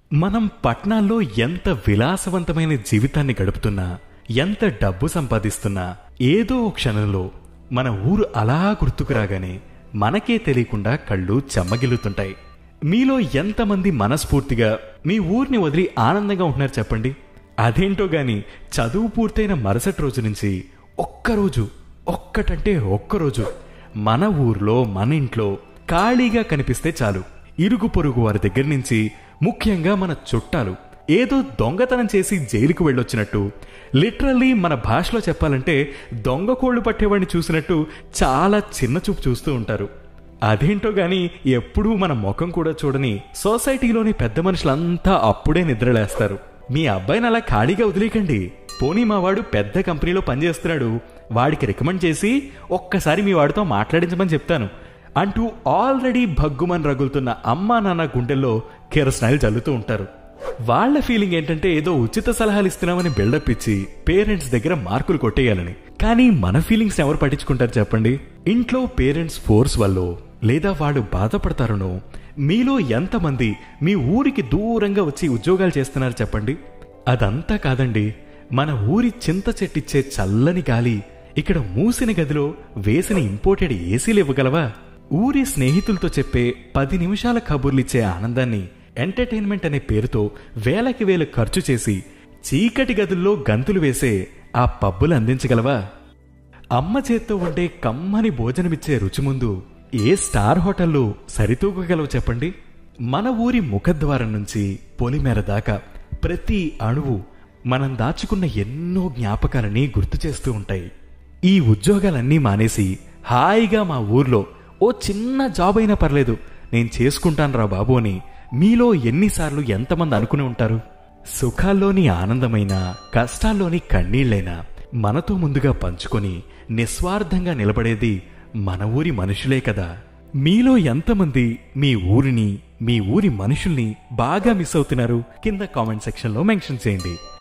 మనం పట్నాల్లో ఎంత విలాసవంతమైన జీవితాన్ని గడుపుతున్నా ఎంత డబ్బు సంపాదిస్తున్నా ఏదో ఓ క్షణంలో మన ఊరు అలా గుర్తుకు రాగానే మనకే తెలియకుండా కళ్ళు చెమ్మగిల్లుతుంటాయి మీలో ఎంతమంది మనస్ఫూర్తిగా మీ ఊరిని వదిలి ఆనందంగా ఉంటున్నారు చెప్పండి అదేంటో గాని చదువు పూర్తయిన మరుసటి రోజు నుంచి ఒక్కరోజు ఒక్కటంటే ఒక్కరోజు మన ఊర్లో మన ఇంట్లో ఖాళీగా కనిపిస్తే చాలు ఇరుగు పొరుగు వారి దగ్గర నుంచి ముఖ్యంగా మన చుట్టాలు ఏదో దొంగతనం చేసి జైలుకు వెళ్ళొచ్చినట్టు లిటరల్లీ మన భాషలో చెప్పాలంటే దొంగ కోళ్లు పట్టేవాడిని చూసినట్టు చాలా చిన్న చూపు చూస్తూ ఉంటారు అదేంటో గాని ఎప్పుడూ మన ముఖం కూడా చూడని సొసైటీలోని పెద్ద మనుషులంతా అప్పుడే నిద్రలేస్తారు మీ అబ్బాయిని అలా ఖాళీగా వదిలేకండి పోనీ మా వాడు పెద్ద కంపెనీలో పనిచేస్తున్నాడు వాడికి రికమెండ్ చేసి ఒక్కసారి మీ వాడితో మాట్లాడించమని చెప్తాను అంటూ ఆల్రెడీ భగ్గుమని రగులుతున్న అమ్మా నాన్న గుండెల్లో కెరస్నాయిల్ చల్లుతూ ఉంటారు వాళ్ళ ఫీలింగ్ ఏంటంటే ఏదో ఉచిత సలహాలు ఇస్తున్నామని బిల్డప్ ఇచ్చి పేరెంట్స్ దగ్గర మార్కులు కొట్టేయాలని కానీ మన ఫీలింగ్స్ ఎవరు పట్టించుకుంటారు చెప్పండి ఇంట్లో పేరెంట్స్ ఫోర్స్ వల్ల లేదా వాడు బాధపడతారనో మీలో ఎంతమంది మీ ఊరికి దూరంగా వచ్చి ఉద్యోగాలు చేస్తున్నారు చెప్పండి అదంతా కాదండి మన ఊరి చింత చెట్టిచ్చే చల్లని గాలి ఇక్కడ మూసిన గదిలో వేసిన ఇంపోర్టెడ్ ఏసీలు ఇవ్వగలవా ఊరి స్నేహితులతో చెప్పే పది నిమిషాల కబుర్లిచ్చే ఆనందాన్ని ఎంటర్టైన్మెంట్ అనే పేరుతో వేలకి వేలు ఖర్చు చేసి చీకటి గదుల్లో గంతులు వేసే ఆ పబ్బులు అందించగలవా అమ్మ చేత్తో వండే కమ్మని భోజనమిచ్చే రుచి ముందు ఏ స్టార్ హోటల్లో సరితూగగలవు చెప్పండి మన ఊరి ముఖద్వారం నుంచి పొలిమేర దాకా ప్రతి అణువు మనం దాచుకున్న ఎన్నో జ్ఞాపకాలని గుర్తు చేస్తూ ఉంటాయి ఈ ఉద్యోగాలన్నీ మానేసి హాయిగా మా ఊర్లో ఓ చిన్న జాబ్ అయినా పర్లేదు నేను చేసుకుంటాను రా బాబు అని మీలో ఎన్నిసార్లు ఎంతమంది అనుకుని ఉంటారు సుఖాల్లోని ఆనందమైన కష్టాల్లోని కన్నీళ్లైనా మనతో ముందుగా పంచుకొని నిస్వార్థంగా నిలబడేది మన ఊరి మనుషులే కదా మీలో ఎంతమంది మీ ఊరిని మీ ఊరి మనుషుల్ని బాగా మిస్ అవుతున్నారు కింద కామెంట్ సెక్షన్లో మెన్షన్ చేయండి